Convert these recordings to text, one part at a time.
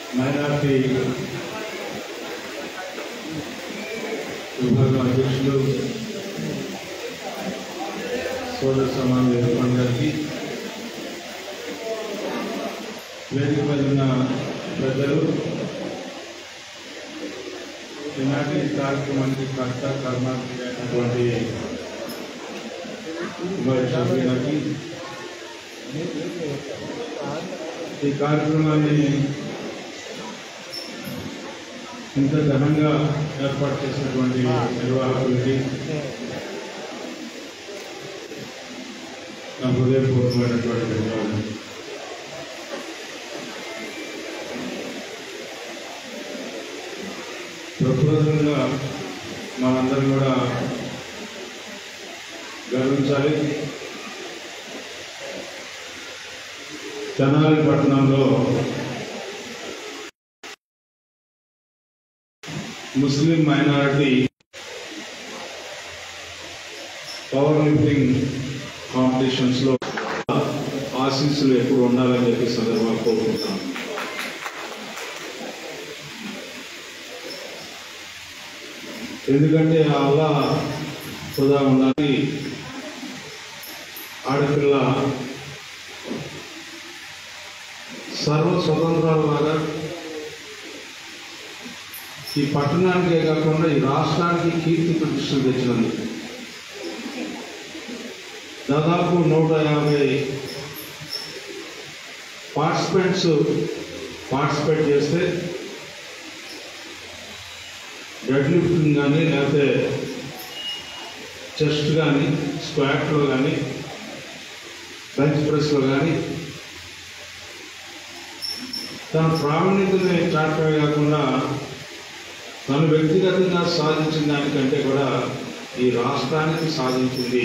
Minority విభాగం అధ్యక్షులు సోదర సమాజ ఇర్ఫాన్ గారికి వేదిక మీద ఉన్న పెద్దలు ఈనాటి కార్యక్రమానికి కర్త కర్మానికి అయినటువంటి ఉమర్ షాఫీ గారికి ఈ కార్యక్రమాన్ని ఇంత ఘనంగా ఏర్పాటు చేసినటువంటి నిర్వాహకులకి నా హృదయపూర్వకమైనటువంటి ధన్యవాదాలు ప్రకృతంగా మనందరం కూడా గర్వించాలి తెనాలి పట్టణంలో Muslim minority power lifting competitions లో ఆశీస్సులు ఎప్పుడు ఉండాలని చెప్పి సందర్భంగా కోరుకుంటాను ఎందుకంటే అల్లా హృదా ఉండాలి ఆడపిల్ల సర్వ స్వతంత్రాలలాగా ఈ పట్టణానికే కాకుండా ఈ రాష్ట్రానికి కీర్తి ప్రతిష్టలు తెచ్చినందుకు దాదాపు నూట యాభై పార్టిసిపెంట్స్ పార్టిసిపేట్ చేస్తే డెడ్ లిఫ్టింగ్ కానీ లేకపోతే చెస్ట్ కానీ స్క్వాట్లో కానీ బెంచ్ ప్రెస్లో కానీ తన ప్రావీణ్యతని చాటమే కాకుండా తను వ్యక్తిగతంగా సాధించిన దానికంటే కూడా ఈ రాష్ట్రానికి సాధించింది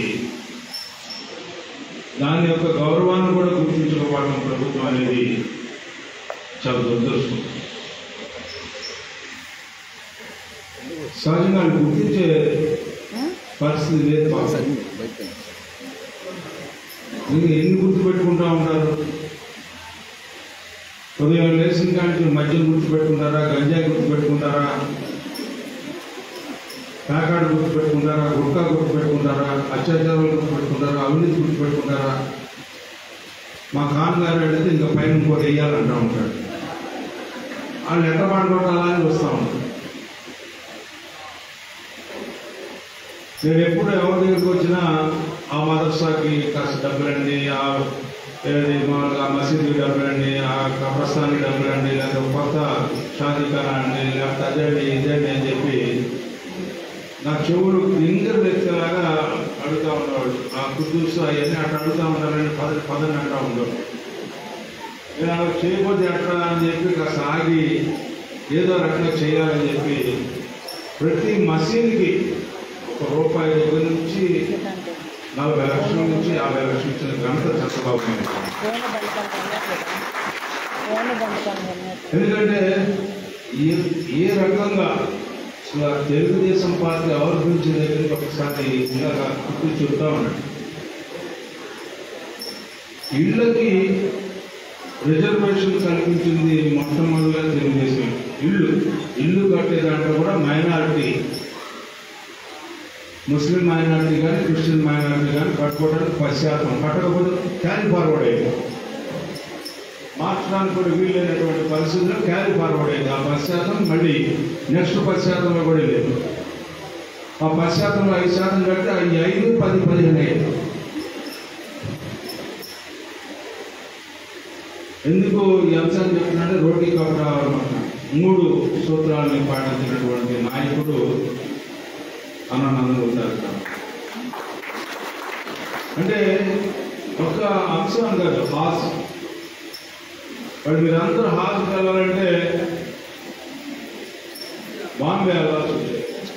దాని యొక్క గౌరవాన్ని కూడా గుర్తించకపోవడం ప్రభుత్వం అనేది చాలా దురదృష్టం సహజంగా అది గుర్తించే పరిస్థితి లేదు పాపం. ఇంకా ఎన్ని గుర్తుపెట్టుకుంటా ఉంటారు ఉదయం లేచిన కానీ మద్యం గుర్తుపెట్టుకుంటారా గంజాయి గుర్తుపెట్టుకుంటారా కాకాడు గుర్తుపెట్టుకుంటారా గుట్కా గుర్తుపెట్టుకుంటారా అత్యాచారాలు గుర్తుపెట్టుకుంటారా అవినీతి గుర్తుపెట్టుకుంటారా మా కాన్గారు అడిగితే ఇంకా పైన ఇంకోటి వేయాలంటా ఉంటాడు వాళ్ళు ఎట్ట పాడుకోవడం అని వస్తూ ఉంటారు నేను ఎప్పుడు ఎవరి దగ్గరికి వచ్చినా ఆ మదర్సాకి కాస్త డబ్బులండి ఆ ఏది మామూలుగా మసీదుకి డబ్బులండి ఆ కబ్రస్థానికి డబ్బులండి లేకపోతే కొత్త షాదీఖానా అండి లేకపోతే అదండి ఇదండి అని చెప్పి నా చెవులు ఇంగర్ వ్యక్తిలాగా అడుగుతా ఉండేవాడు ఆ కుద్దూసు అవన్నీ అట్లా అడుగుతా ఉంటారని పద పదని అంటా ఉండేవాడు నేను అలా చేయకపోతే ఎట్లా అని చెప్పి కాస్త ఆగి ఏదో రకంగా చేయాలని చెప్పి ప్రతి మసీదుకి ఒక రూపాయి దగ్గర నుంచి నలభై లక్షల నుంచి యాభై లక్షలు ఇచ్చిన ఘనత చంద్రబాబు నాయుడు. ఫోన్ బండుకొని ఎందుకంటే ఏ ఏ రకంగా అసలు ఆ తెలుగుదేశం పార్టీ ఆవిర్భించిన దగ్గర ఒకసారి ఇలాగ గుర్తు చెప్తా ఉన్నాడు ఇళ్ళకి రిజర్వేషన్ కల్పించింది మొట్టమొదటిగా తెలుగుదేశం ఇల్లు ఇల్లు కట్టే దాంట్లో కూడా మైనారిటీ ముస్లిం మైనారిటీ కానీ క్రిస్టియన్ మైనారిటీ కానీ కట్టుకోవడానికి పది శాతం కట్టకపోతే క్యారీ ఫార్వర్డ్ అయ్యింది మార్చడానికి కూడా వీలైనటువంటి పరిస్థితుల్లో క్యారీ ఫార్వర్డ్ అయింది ఆ పది శాతం మళ్ళీ నెక్స్ట్ పది శాతంలో కూడా లేదు ఆ పది శాతంలో ఐదు శాతం కడితే ఈ ఐదు పది పదిహేను అయ్యింది ఎందుకు ఈ అంశాన్ని చెప్తున్నారంటే రోటీ కపరా మూడు సూత్రాలని పాటించినటువంటి నాయకుడు అన్నానందరూ ఉంటారు అంటే ఒక అంశం కాదు హాస్ మరి మీరందరూ హాస్కి వెళ్ళాలంటే బాంబే వెళ్ళాల్సి వచ్చేది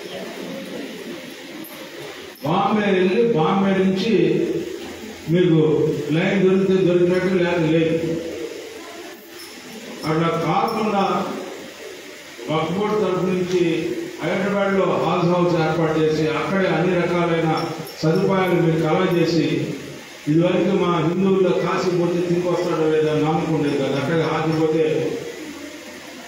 బాంబే వెళ్ళి బాంబే నుంచి మీకు లైన్ దొరికితే దొరికినట్టు లేదు లేదు అట్లా కాకుండా వక్ఫోర్డ్ తరఫు నుంచి హైదరాబాద్లో హాల్స్ హౌస్ ఏర్పాటు చేసి అక్కడే అన్ని రకాలైన సదుపాయాలు మీరు కలవ చేసి ఇదివరకు మా హిందువుల్లో కాశీ పోతే తిరిగి వస్తాడో లేదో నమ్మకం ఉండేది కదా అక్కడ ఆగిపోతే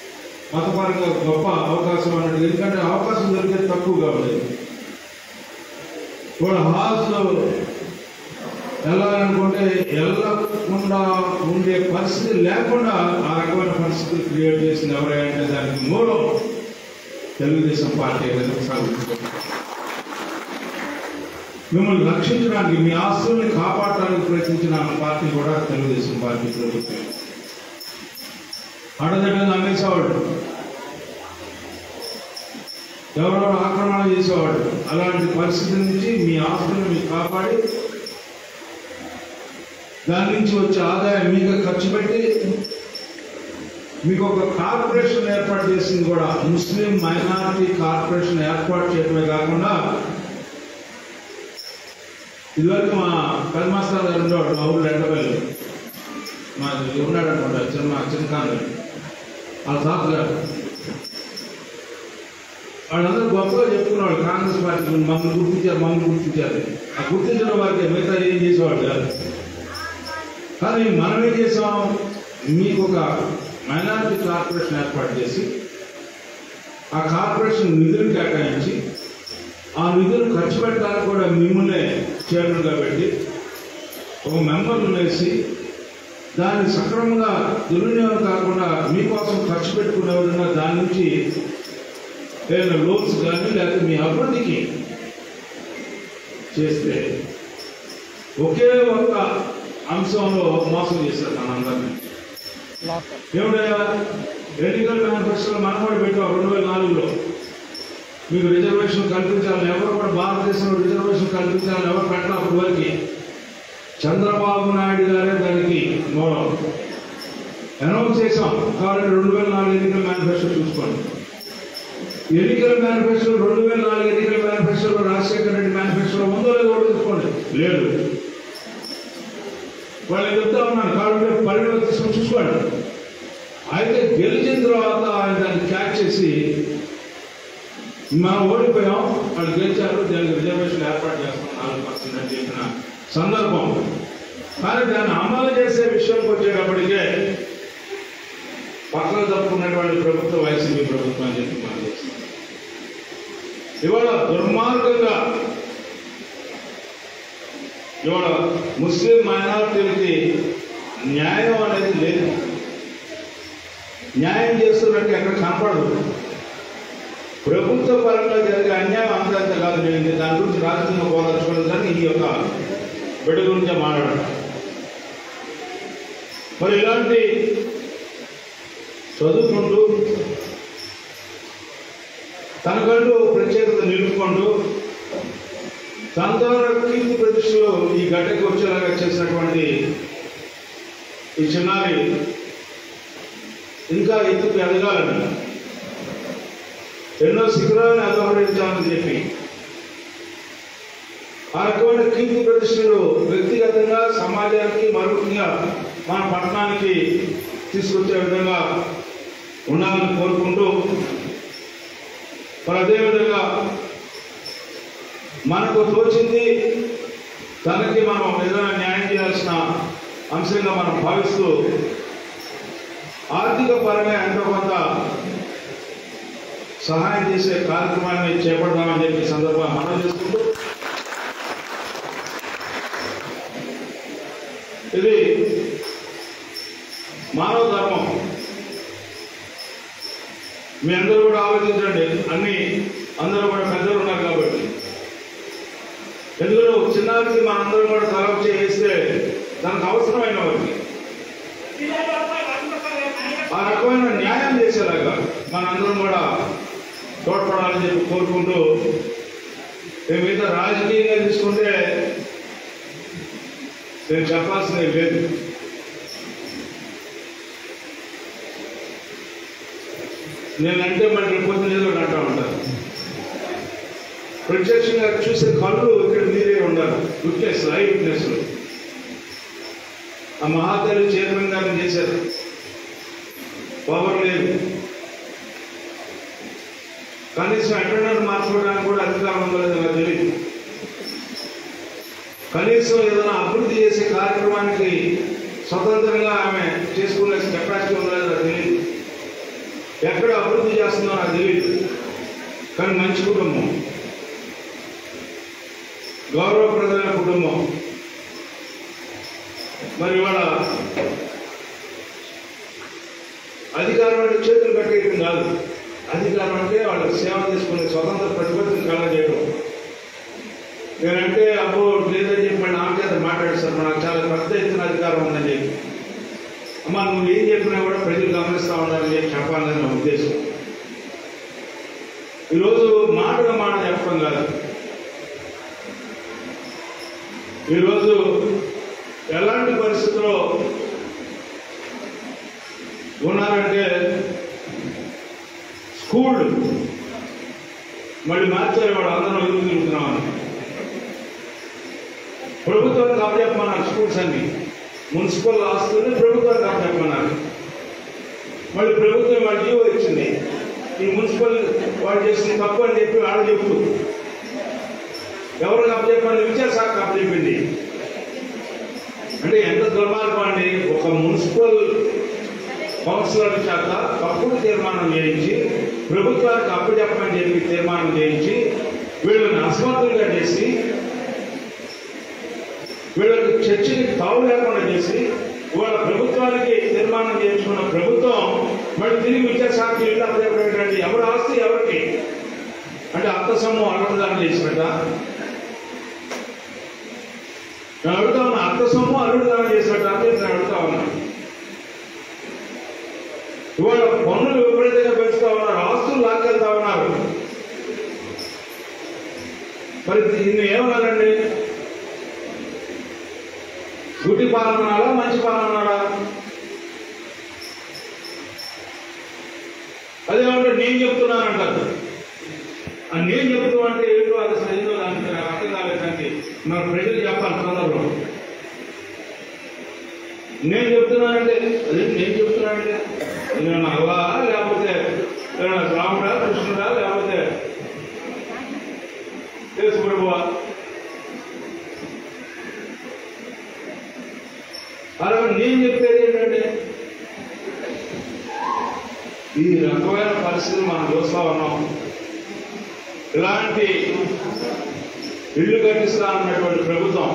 పరంగా గొప్ప అవకాశం అన్నట్టు ఎందుకంటే అవకాశం దొరికేది తక్కువగా ఉండేది ఇప్పుడు హాల్స్లో వెళ్ళాలనుకుంటే వెళ్ళకుండా ఉండే పరిస్థితి లేకుండా ఆ రకమైన పరిస్థితులు క్రియేట్ చేసింది ఎవరైనా దానికి మూలం తెలుగుదేశం పార్టీ ఏదైనా సాగుతుంది మిమ్మల్ని రక్షించడానికి మీ ఆస్తుల్ని కాపాడడానికి ప్రయత్నించిన పార్టీ కూడా తెలుగుదేశం పార్టీ ప్రభుత్వం అడదడ్డలు అమ్మేసేవాడు ఎవరెవరు ఆక్రమణ చేసేవాడు అలాంటి పరిస్థితి నుంచి మీ ఆస్తులను మీకు కాపాడి దాని నుంచి వచ్చే ఆదాయం మీకు ఖర్చు పెట్టి మీకు ఒక కార్పొరేషన్ ఏర్పాటు చేసింది కూడా ముస్లిం మైనారిటీ కార్పొరేషన్ ఏర్పాటు చేయడమే కాకుండా ఇదివరకు మా కల్మాస్టర్ గారు ఉండేవాడు మా ఊళ్ళో ఎండవేలు మా ఉన్నాడు అనుకుంటా చిన్న చిన్నకాండ వాళ్ళ తాత గారు వాళ్ళందరూ గొప్పగా చెప్పుకున్నాడు కాంగ్రెస్ పార్టీ మమ్మల్ని గుర్తించారు మమ్మల్ని గుర్తించారు ఆ గుర్తించిన వారికి మిగతా ఏం చేసేవాడు కాదు కానీ మనం ఏం చేసాం మీకు ఒక మైనారిటీ కార్పొరేషన్ ఏర్పాటు చేసి ఆ కార్పొరేషన్ నిధులు కేటాయించి ఆ నిధులు ఖర్చు పెట్టడానికి కూడా మిమ్మల్ని చైర్మన్గా పెట్టి ఒక మెంబర్లు వేసి దాన్ని సక్రమంగా దుర్వినియోగం కాకుండా మీకోసం ఖర్చు పెట్టుకునే విధంగా దాని నుంచి ఏదైనా లోన్స్ కానీ లేకపోతే మీ అభివృద్ధికి చేస్తే ఒకే ఒక్క అంశంలో మోసం చేశారు మనందరినీ లోకల్ ఏమిటయ్యా ఎన్నికల మేనిఫెస్టోలో మనం కూడా పెట్టాం రెండు వేల నాలుగులో మీకు రిజర్వేషన్ కల్పించాలని ఎవరు కూడా భారతదేశంలో రిజర్వేషన్ కల్పించాలని ఎవరు పెట్టాలి అప్పటి వరకు చంద్రబాబు నాయుడు గారే దానికి మూలం అనౌన్స్ చేశాం కాబట్టి రెండు వేల నాలుగు ఎన్నికల మేనిఫెస్టో చూసుకోండి ఎన్నికల మేనిఫెస్టో రెండు వేల నాలుగు ఎన్నికల మేనిఫెస్టోలో రాజశేఖర రెడ్డి మేనిఫెస్టోలో ఉందో లేదో కూడా చూసుకోండి లేదు వాళ్ళు చెప్తా ఉన్నాను కాబట్టి పరిణామం తీసుకొని చూసుకోండి అయితే గెలిచిన తర్వాత ఆయన దాన్ని క్యాచ్ చేసి మనం ఓడిపోయాం వాళ్ళు గెలిచారు దానికి రిజర్వేషన్ ఏర్పాటు చేస్తాం నాలుగు పర్సెంట్ అని చెప్పిన సందర్భం కానీ దాన్ని అమలు చేసే విషయంకి వచ్చేటప్పటికే పక్కన తప్పుకున్నటువంటి ప్రభుత్వం వైసీపీ ప్రభుత్వం అని చెప్పి మనం చేస్తాం ఇవాళ దుర్మార్గంగా ఇవాళ ముస్లిం మైనారిటీలకి న్యాయం అనేది లేదు న్యాయం చేస్తున్నట్టు ఎక్కడ కనపడదు ప్రభుత్వ పరంగా జరిగే అన్యాయం అంతా అంత కాదు నేను దాని గురించి రాజకీయంగా పోదలుచుకోలేదు కానీ ఈ యొక్క బిడ్డ గురించే మాట్లాడడం మరి ఇలాంటి చదువుకుంటూ తనకంటూ ప్రత్యేకత నిలుపుకుంటూ సంతాన కీర్తి ప్రతిష్టలు ఈ గడ్డకి వచ్చేలాగా చేసినటువంటి ఈ చిన్నారి ఇంకా ఎత్తుకు ఎదగాలని ఎన్నో శిఖరాలను అధోహరించాలని చెప్పి ఆ రకమైన కీర్తి ప్రతిష్టలు వ్యక్తిగతంగా సమాజానికి మరొకగా మన పట్టణానికి తీసుకొచ్చే విధంగా ఉండాలని కోరుకుంటూ మరి అదేవిధంగా మనకు తోచింది తనకి మనం ఏదైనా న్యాయం చేయాల్సిన అంశంగా మనం భావిస్తూ ఆర్థిక పరంగా ఎంతో కొంత సహాయం చేసే కార్యక్రమాన్ని చేపడదామని చెప్పి ఈ సందర్భంగా మనం చేసుకుంటూ ఇది మానవ ధర్మం మీ అందరూ కూడా ఆలోచించండి అన్ని అందరూ కూడా పెద్దలు ఉన్నారు కాబట్టి ఎందుకంటే ఒక చిన్నారికి మనందరం కూడా తల చేస్తే దానికి అవసరమైన వారికి ఆ రకమైన న్యాయం చేసేలాగా మనందరం కూడా తోడ్పడాలని చెప్పి కోరుకుంటూ మేము మిగతా రాజకీయంగా తీసుకుంటే నేను చెప్పాల్సినవి లేదు నేనంటే మరి రేపు పొద్దున ఏదో ఒకటి అంటా ఉంటాను ప్రత్యక్షంగా చూసే కళ్ళు ఇక్కడ మీరే ఉండాలి విట్నెస్ లైవ్ విట్నెస్ ఆ మహాతల్లి చైర్మన్ గారిని చేశారు పవర్ లేదు కనీసం అటెండర్ మార్చుకోవడానికి కూడా అధికారం ఉందో లేదో నాకు తెలియదు కనీసం ఏదైనా అభివృద్ధి చేసే కార్యక్రమానికి స్వతంత్రంగా ఆమె చేసుకునే కెపాసిటీ ఉందో లేదో నాకు తెలియదు ఎక్కడ అభివృద్ధి అభివృద్ధి చేస్తుందో నాకు తెలియదు కానీ మంచి కుటుంబం గౌరవప్రదమైన కుటుంబం మరి ఇవాళ అధికారం అంటే చేతులు కట్టేయడం కాదు అధికారం అంటే వాళ్ళకి సేవ చేసుకునే స్వతంత్ర ప్రతిపత్తిని కలగజేయడం నేనంటే అబ్బో లేదని చెప్పి మళ్ళీ ఆమె చేత మాట్లాడేస్తారు నాకు చాలా పెద్ద ఎత్తున అధికారం ఉందని చెప్పి అమ్మ నువ్వు ఏం చెప్పినా కూడా ప్రజలు గమనిస్తా ఉండాలని చెప్పి చెప్పాలని నా ఉద్దేశం ఈరోజు మాటగా మాట చెప్పడం కాదు ఈరోజు ఎలాంటి పరిస్థితుల్లో ఉన్నారంటే స్కూల్ మళ్ళీ మార్చారు వాడు అందరం ఎదురు తిరుగుతున్నామని ప్రభుత్వానికి అప్పచెప్పమన్నారు స్కూల్స్ అన్ని మున్సిపల్ ఆస్తుల్ని ప్రభుత్వానికి అప్పచెప్పమన్నారు మళ్ళీ ప్రభుత్వం వాళ్ళ జీవో ఇచ్చింది ఈ మున్సిపల్ వాళ్ళు చేసిన తప్పు అని చెప్పి వాళ్ళు చెప్పు ఎవరికి అప్పచెప్పని విద్యాశాఖ అప్పచెప్పింది అంటే ఎంత దుర్మార్గం అండి ఒక మున్సిపల్ కౌన్సిలర్ చేత తప్పుడు తీర్మానం చేయించి ప్రభుత్వానికి అప్పచెప్పని చెప్పి తీర్మానం చేయించి వీళ్ళని అసమర్థులుగా చేసి వీళ్ళకి చర్చకి తావు లేకుండా చేసి వాళ్ళ ప్రభుత్వానికి తీర్మానం చేయించుకున్న ప్రభుత్వం మళ్ళీ తిరిగి విద్యాశాఖ ఇల్లు అప్పచెప్పేటండి ఎవరు ఆస్తి ఎవరికి అంటే అర్థ సొమ్ము అల్లుడుదానం చేసినట్ట నేను అడుగుతా ఉన్నా అర్థ సొమ్ము అల్లుడుదానం చేసినట్ట అని నేను అడుగుతా ఉన్నా ఇవాళ పన్నులు విపరీతంగా పెంచుతా ఉన్నారు ఆస్తులు లాక్కెళ్తా ఉన్నారు మరి దీన్ని ఏమన్నారండి గుడ్డి పాలన అనాలా మంచి పాలన అనాలా అదేమంటే నేను చెప్తున్నాను అంటారు ఆ నేను చెప్తూ అంటే ఏంటో అది అసలు ఏందో దానికి నాకు అర్థం కాలేదానికి నాకు ప్రజలు చెప్పాలి తొందరలో నేను చెప్తున్నానంటే అదే నేను చెప్తున్నానంటే నేను అల్లా లేకపోతే ఏమైనా రాముడా కృష్ణుడా లేకపోతే యేసు ప్రభువా అలా నేను చెప్పేది ఏంటంటే ఈ రకమైన పరిస్థితి మనం చూస్తా ఉన్నాం ఇలాంటి ఇల్లు కట్టిస్తా అన్నటువంటి ప్రభుత్వం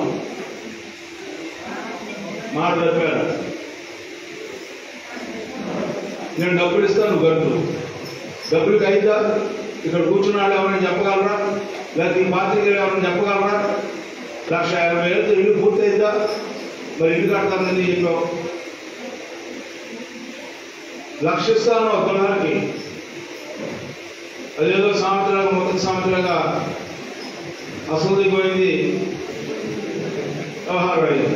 మాట చెప్పారు నేను డబ్బులు ఇస్తాను గట్టు డబ్బులకి అయితా ఇక్కడ కూర్చున్నాడు ఎవరైనా చెప్పగలరా లేకపోతే ఈ పాత్రికలు ఎవరైనా చెప్పగలరా లక్ష యాభై వేలతో ఇల్లు పూర్తి అయిద్దా మరి ఇల్లు కడతానని చెప్పావు లక్ష ఇస్తాను ఒక కులానికి అదేదో సంవత్సరాలు మొదటి సంవత్సరాలుగా అసలు పోయింది వ్యవహారం అయింది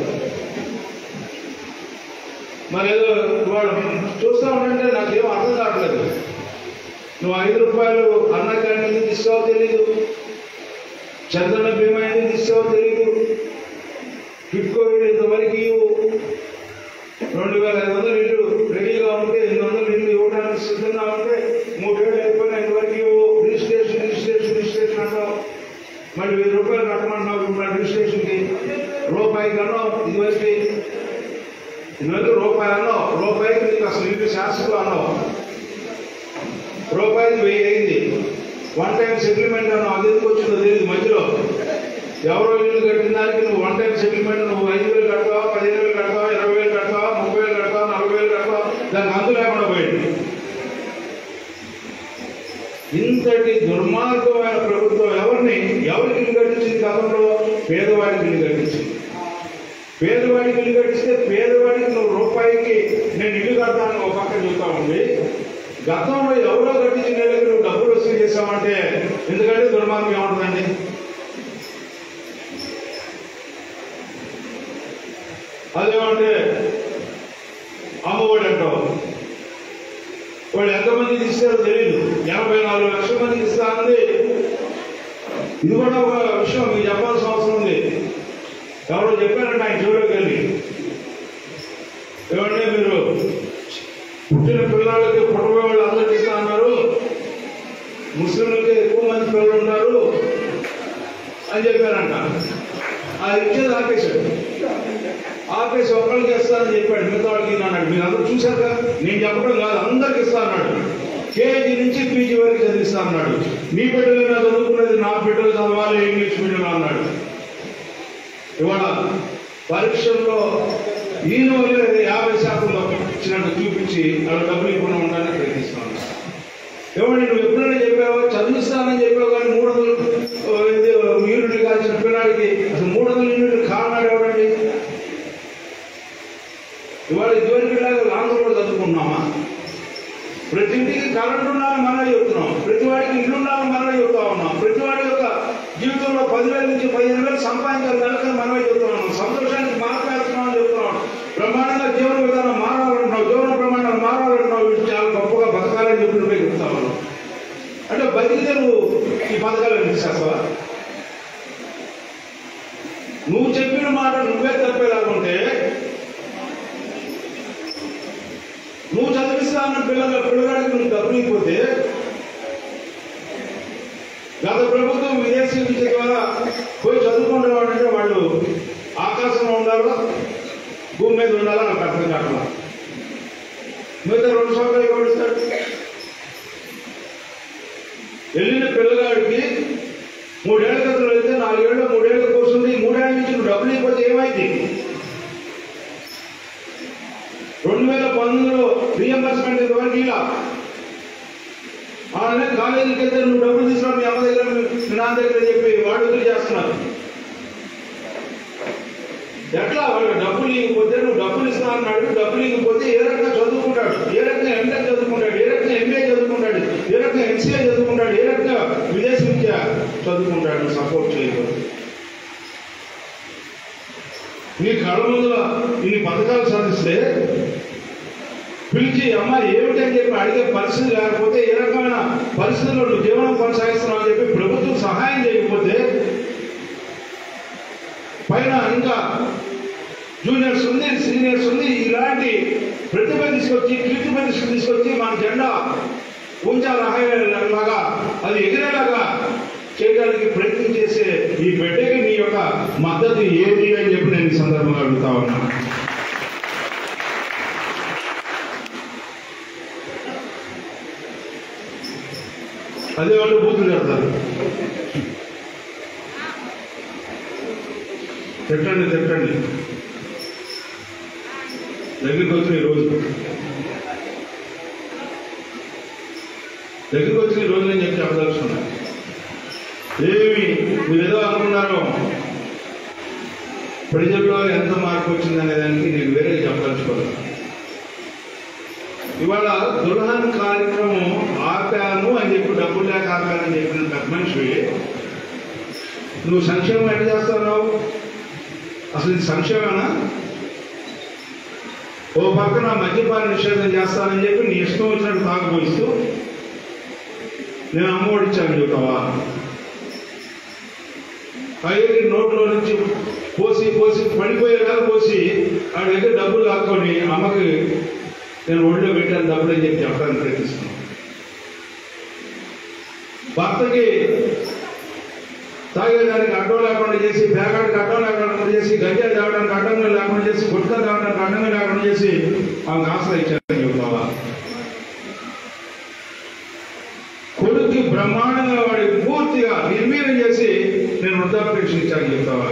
మరి ఏదో వాడు చూస్తా ఉంటే నాకేం అర్థం కావట్లేదు నువ్వు ఐదు రూపాయలు అన్న క్యాంటీన్ తీసుకోవో తెలీదు చంద్రన బీమా ఎందుకు తీసుకోవో తెలీదు టిట్కో ఇంతవరకు ఇవ్వు రెండు వేల ఐదు వందలు ఇల్లు రెడీగా ఉంటే ఎనిమిది వందలు ఇల్లు ఇవ్వడానికి సిద్ధంగా ఉంటే మూడేళ్ళు అయిపోయినా ఇంతవరకు ఇవ్వు రిజిస్ట్రేషన్ రిజిస్ట్రేషన్ రిజిస్ట్రేషన్ అంటావు మళ్ళీ వెయ్యి రూపాయలు కట్టమంటున్నావు ఇప్పుడు రిజిస్ట్రేషన్కి రూపాయి కన్నా ఇదివరకు ఇదివరకు రూపాయి అన్నావు రూపాయికి నీకు అసలు ఇల్లు శాశ్వతం అన్నావు రూపాయికి వెయ్యి అయింది వన్ టైం సెటిల్మెంట్ అన్నావు అది ఎందుకు వచ్చిందో తెలియదు మధ్యలో ఎవరో ఇల్లు కట్టిన దానికి నువ్వు వన్ టైం సెటిల్మెంట్ నువ్వు ఐదు వేలు కడతావా పదిహేను వేలు కడతావా ఇరవై వేలు కడతావా ముప్పై వేలు కడతావా నలభై వేలు కడతావా దానికి అంతు లేకుండా పోయింది ఇంతటి దుర్మార్గమైన ప్రభుత్వం ఎవరిని ఎవరికి ఇల్లు కట్టించింది గతంలో పేదవాడికి ఇల్లు కట్టించింది పేదవాడికి ఇల్లు కట్టిస్తే పేదవాడికి నువ్వు రూపాయికి నేను ఇల్లు కడతాను ఒక పక్క చూస్తా ఉంది గతంలో ఎవరో కట్టించిన ఇళ్ళకి నువ్వు డబ్బులు వసూలు చేసావంటే ఎందుకంటే దుర్మార్గం ఏముంటుందండి అదేమంటే అమ్మఒడి అంటావు వాళ్ళు ఎంతమందికి ఇస్తారో తెలియదు ఎనభై నాలుగు లక్షల మందికి ఇస్తానంది ఇది కూడా ఒక విషయం మీకు చెప్పాల్సిన అవసరం ఉంది ఎవరో చెప్పారంటే ఆయన చెవిలోకి వెళ్ళి ఏమంటే మీరు పుట్టిన పిల్లలకి పుట్టబోయే వాళ్ళు అందరికి ఇస్తా అన్నారు ముస్లింలకి ఎక్కువ మంది పిల్లలు ఉన్నారు అని చెప్పారంట ఆ ఇచ్చేది ఆపేశాడు ఆపేసి ఒక్కరికి ఇస్తానని చెప్పాడు మిగతా వాళ్ళకి ఈయన అన్నాడు మీరు అందరూ చూశారు కదా నేను చెప్పడం కాదు అందరికి ఇస్తా అన్నాడు కేజీ నుంచి పీజీ వరకు చదివిస్తా అన్నాడు మీ బిడ్డలు నా చదువుకున్నది నా బిడ్డలు చదవాలి ఇంగ్లీష్ మీడియం అన్నాడు ఇవాళ పరీక్షల్లో ఈయన వల్లే యాభై శాతం ఇచ్చినట్టు చూపించి వాళ్ళు డబ్బులు ఇవ్వకుండా ఉండాలని ప్రయత్నిస్తున్నాను ఏమండి నువ్వు ఎప్పుడైనా చెప్పావో చదివిస్తానని చెప్పావు కానీ మూడు వందలు ఆ, ఇది యూనిట్లు కాల్చిన పిల్లాడికి అసలు మూడు వందల యూనిట్లు కాలనాడు ఎవడండి ఇవాళ ఇదివరకు ఇలాగ లాంగ్ కూడా చదువుకున్నామా ప్రతి ఇంటికి కరెంట్ ఉండాలని మనమే చెప్తున్నాం ప్రతి వాడికి ఇల్లు ఉండాలని మనమే చెప్తా ఉన్నాం ప్రతి వాడి యొక్క జీవితంలో పదివేల నుంచి పదిహేను వేలు సంపాదించాలి నెలకొని మనమే చెప్తున్నాం సంతోషానికి మార్పేస్తున్నాం అని చెప్తున్నాం బ్రహ్మాండంగా జీవన విధానం మారాలంటున్నావు జీవన ప్రమాణాలు మారాలంటున్నావు వీటి చాలా గొప్పగా బతకాలని చెప్పి నువ్వే చెప్తా ఉన్నావు అంటే బతికితే నువ్వు ఈ పథకాలు తీసేస్తావా నువ్వు చెప్పిన మాట నువ్వే తప్పేలాగుంటే నువ్వు చదివిస్తా అన్న పిల్లల పిల్లగాడికి నువ్వు డబ్బులు ఇవ్వకపోతే గత ప్రభుత్వం విదేశీ విద్య ద్వారా పోయి చదువుకుంటున్నాడంటే వాళ్ళు ఆకాశంలో ఉండాలా భూమి మీద ఉండాలా నాకు అర్థం కావట్లా మిగతా రెండు సంవత్సరాలు ఎవరిస్తాడు వెళ్ళిన పిల్లగాడికి మూడేళ్ల క్రితం వెళ్తే నాలుగేళ్ళు మూడేళ్ల కోర్సు ఉంది ఈ మూడేళ్ల నుంచి నువ్వు డబ్బులు ఇవ్వకపోతే ఏమైంది రెండు వేల పంతొమ్మిదిలో రీఎంబర్స్మెంట్ ఇంతవరకు ఇలా వాళ్ళనే కాలేజీకి వెళ్తే నువ్వు డబ్బులు తీసుకురా మీ అమ్మ దగ్గర మీ మీ నాన్న దగ్గర చెప్పి వాడు వదిలి చేస్తున్నారు ఎట్లా వాళ్ళు డబ్బులు ఇవ్వకపోతే నువ్వు డబ్బులు ఇస్తా అన్నాడు డబ్బులు ఇవ్వకపోతే ఏ రకంగా చదువుకుంటాడు ఏ రకంగా ఎంటెక్ చదువుకుంటాడు ఏ రకంగా ఎంబీఏ చదువుకుంటాడు ఏ రకంగా ఎంసీఏ చదువుకుంటాడు ఏ రకంగా విదేశీ విద్య చదువుకుంటాడు సపోర్ట్ చేయకూడదు నీ కళ్ళ ముందు ఇన్ని పథకాలు సాధిస్తే పిలిచి అమ్మ ఏమిటి అని చెప్పి అడిగే పరిస్థితి లేకపోతే ఏ రకమైన పరిస్థితుల్లో నువ్వు జీవనం కొనసాగిస్తున్నావు అని చెప్పి ప్రభుత్వం సహాయం చేయకపోతే పైన ఇంకా జూనియర్స్ ఉంది సీనియర్స్ ఉంది ఇలాంటి ప్రతిభ తీసుకొచ్చి కీర్తి ప్రతిష్ట తీసుకొచ్చి మన జెండా ఉంచాలాగా అది ఎగిరేలాగా చేయడానికి ప్రయత్నం చేసే ఈ బిడ్డకి నీ యొక్క మద్దతు ఏది అని చెప్పి నేను ఈ సందర్భంగా అడుగుతా ఉన్నా అదే వాళ్ళు బూతులు కడతారు తిట్టండి తిట్టండి దగ్గరికి వచ్చిన ఈ రోజు దగ్గరికి వచ్చిన ఈ రోజు నేను చెప్పి చెప్పదలుచుకున్నా ఏమి మీరు ఏదో అనుకున్నారో ప్రజల్లో ఎంత మార్పు వచ్చిందనే దానికి నేను వేరే చెప్పదలుచుకోలేదు ఇవాళ దుల్హన్ కార్యక్రమం ఆపాను అని చెప్పి డబ్బులు లేక ఆపానని చెప్పిన పెద్ద మనిషి నువ్వు సంక్షేమం ఎట్లా చేస్తున్నావు అసలు ఇది సంక్షేమేనా ఓ పక్కన మద్యపాన నిషేధం చేస్తానని చెప్పి నీ ఇష్టం వచ్చినట్టు తాగుపోయిస్తూ నేను అమ్మఒడి ఇచ్చాను చెప్తావా పైకి నోట్లో నుంచి పోసి పోసి పడిపోయేలా పోసి ఆ దగ్గర డబ్బులు లాక్కొని అమ్మకి నేను ఒళ్ళో పెట్టాను డబ్బులు అని చెప్పి చెప్పడానికి ప్రయత్నిస్తున్నాను భర్తకి తాగేదానికి అడ్డం లేకుండా చేసి బేగాడికి అడ్డం లేకుండా చేసి గంజా తాగడానికి అడ్డంగా లేకుండా చేసి గుట్కా తాగడానికి అడ్డంగా లేకుండా చేసి ఆమెకు ఆశ్రయించాలని చెప్తావా కొడుక్కి బ్రహ్మాండంగా వాడి పూర్తిగా నిర్వీర్యం చేసి నేను వృద్ధాప్య పెన్షన్ ఇచ్చాను చెప్తావా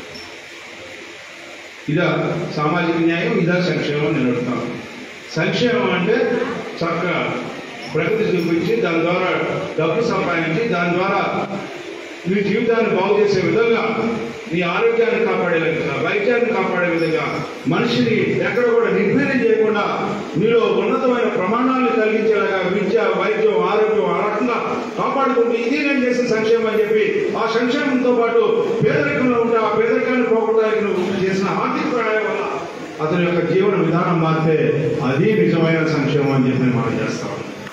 ఇదా సామాజిక న్యాయం ఇదా సంక్షేమం నేను అడుగుతాను సంక్షేమం అంటే చక్కగా ప్రగతి చూపించి దాని ద్వారా డబ్బు సంపాదించి దాని ద్వారా నీ జీవితాన్ని బాగు చేసే విధంగా నీ ఆరోగ్యాన్ని కాపాడే విధంగా వైద్యాన్ని కాపాడే విధంగా మనిషిని ఎక్కడ కూడా నిర్వీర్యం చేయకుండా నీలో ఉన్నతమైన ప్రమాణాలను కలిగించేలాగా విద్య వైద్యం ఆరోగ్యం ఆ రకంగా కాపాడుకుంటూ ఇది నేను చేసిన సంక్షేమం అని చెప్పి ఆ సంక్షేమంతో పాటు పేదరికంలో ఉంటే ఆ పేదరికాన్ని పోగొట్టడానికి నువ్వు చేసిన ఆర్థిక ప్రణాళిక వల్ల అతని యొక్క జీవన విధానం మారితే అది నిజమైన సంక్షేమం అని చెప్పి మనం చేస్తాం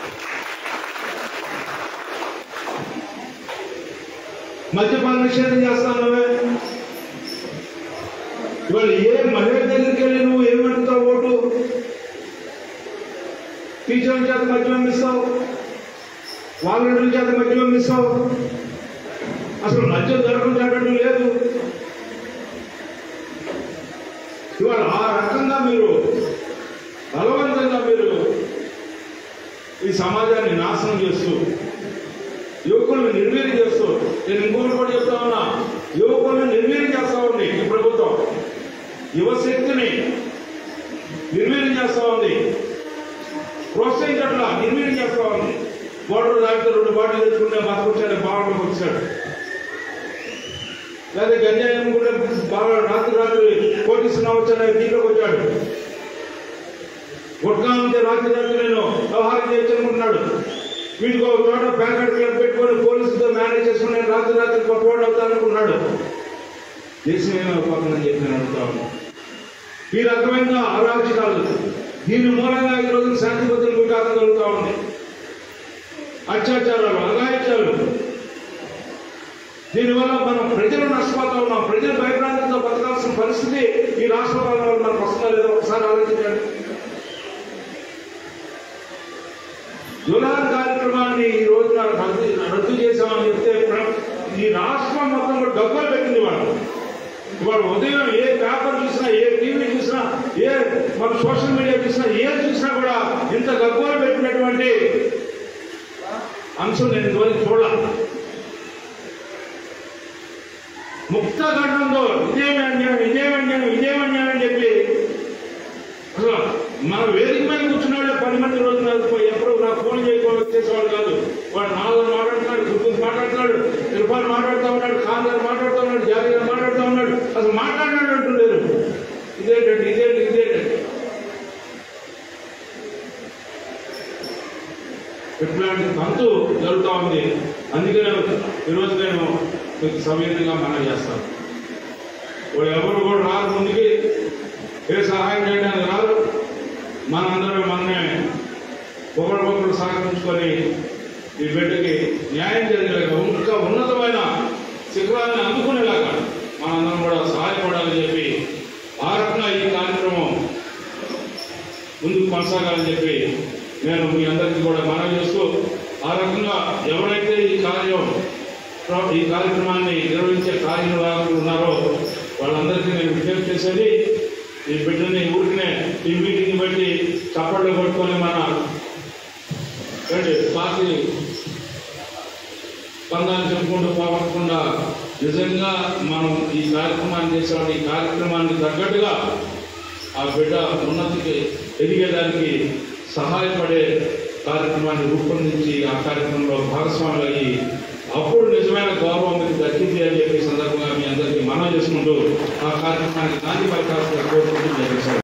మద్యపాన నిషేధం చేస్తాను నువ్వే ఇవాళ ఏ మహిళ దగ్గరికి వెళ్ళి నువ్వు ఏమడుగుతావు ఓటు టీచర్ల చేత మద్యం ఇస్తావు వాలంటీర్ల చేత మద్యం ఇస్తావు అసలు మద్యం దొరకడం లేదు ఇవాళ ఆ రకంగా మీరు బలవంతంగా మీరు ఈ సమాజాన్ని నాశనం చేస్తూ యువకులను నిర్వీర్యం చేస్తూ నేను ఇంకొకటి కూడా చెప్తా ఉన్నా యువకులను నిర్వీర్యం చేస్తా ఉంది ఈ ప్రభుత్వం యువశక్తిని నిర్వీర్యం చేస్తా ఉంది ప్రోత్సహించట్లా నిర్వీర్యం చేస్తా ఉంది బోర్డర్ దాటితే రెండు బాటలు తెచ్చుకుంటే బతకొచ్చాడు బాగా వచ్చాడు లేదా గంజాయి కూడా బాగా రాత్రి రాత్రి కోటిస్తున్నా వచ్చాడు దీంట్లోకి వచ్చాడు గుట్కా ఉంటే రాత్రి రాత్రి నేను వ్యవహారం చేయొచ్చనుకుంటున్నాడు వీటికి ఒక చోట ప్యాకెట్ క్లబ్ పెట్టుకొని పోలీసులతో మేనేజ్ చేసుకుని నేను రాత్రి రాత్రి గొప్పవాడు అవుతాననుకున్నాడు దేశమేమో అయిపోతుందని చెప్పి నేను అడుగుతా ఉన్నాను ఈ రకమైన అరాచకాలు దీని మూలంగా ఈ రోజు శాంతి భద్రతలు వికాసం కలుగుతా ఉంది అత్యాచారాలు అగాయిత్యాలు దీనివల్ల మనం ప్రజలు నష్టపోతా ఉన్నాం ప్రజలు భయభ్రాంతితో బతకాల్సిన పరిస్థితి ఈ రాష్ట్ర పాలన వల్ల మనకు వస్తుందా లేదో ఒకసారి ఆలోచించండి జులాన్ కార్యక్రమాన్ని ఈ రోజున రద్దు రద్దు చేశామని చెప్తే ప్ర- ఈ రాష్ట్రం మొత్తం కూడా డబ్బులు పెట్టింది వాళ్ళు ఇవాళ ఉదయం ఏ పేపర్ చూసినా ఏ టీవీ చూసినా ఏ మన సోషల్ మీడియా చూసినా ఏ చూసినా కూడా ఇంత గగ్గోలు పెట్టినటువంటి అంశం నేను ఇంతవరకు చూడాలి ముక్త ఖండంలో ఇదేమి అన్యాయం ఇదేమి అన్యాయం ఇదేమి అన్యాయం అని చెప్పి అసలు మన వేదిక మీద కూర్చున్నాడు పది మంది రోజు నాకు ఎప్పుడు నాకు ఫోన్ చేయకుండా వచ్చేసేవాడు కాదు వాడు నాలుగు మాట్లాడుతున్నాడు గుర్తు మాట్లాడుతున్నాడు ఇర్ఫాన్ మాట్లాడుతూ ఉన్నాడు ఖాన్ గారు మాట్లాడుతూ ఉన్నాడు జారీ గారు మాట్లాడుతూ ఉన్నాడు అసలు మాట్లాడినాడు అంటున్నారు ఇదేంటండి ఇదేంటి ఇదేంటండి ఇట్లాంటి తంతు జరుగుతూ ఉంది అందుకనే ఈరోజు నేను మీకు సవినయంగా మనం చేస్తాను వాళ్ళు ఎవరు కూడా రారు ముందుకి ఏ సహాయం చేయడానికి రాదు మనందరం మనమే ఒకరికొకరు సహకరించుకొని ఈ బిడ్డకి న్యాయం చేయగలిగా ఇంకా ఉన్నతమైన శిఖరాన్ని అందుకునేలాగా మనందరం కూడా సహాయపడాలని చెప్పి ఆ రకంగా ఈ కార్యక్రమం ముందుకు కొనసాగాలని చెప్పి నేను మీ అందరికీ కూడా మనవి చేస్తూ ఆ రకంగా ఎవరైతే ఈ కార్యం ఈ కార్యక్రమాన్ని నిర్వహించే కార్యనిర్వాహకులు ఉన్నారో వాళ్ళందరికీ నేను విజ్ఞప్తి చేసేది ఈ బిడ్డని ఊరికనే ఈ మీటింగ్ బట్టి చప్పట్లు కొట్టుకొని మన ఏంటి పార్టీ స్పందాన్ని చెప్పుకుంటూ పోకుండా నిజంగా మనం ఈ కార్యక్రమాన్ని చేసాం ఈ కార్యక్రమానికి తగ్గట్టుగా ఆ బిడ్డ ఉన్నతికి ఎదిగేదానికి సహాయపడే కార్యక్రమాన్ని రూపొందించి ఆ కార్యక్రమంలో భాగస్వాములు అయ్యి అప్పుడు నిజమైన గౌరవం మీకు దక్కింది అని చెప్పి సందర్భంగా మీ అందరికీ మనం చేసుకుంటూ ఆ కార్యక్రమానికి నాంది పలకాల్సిన కోరుకుంటూ జరిగేశారు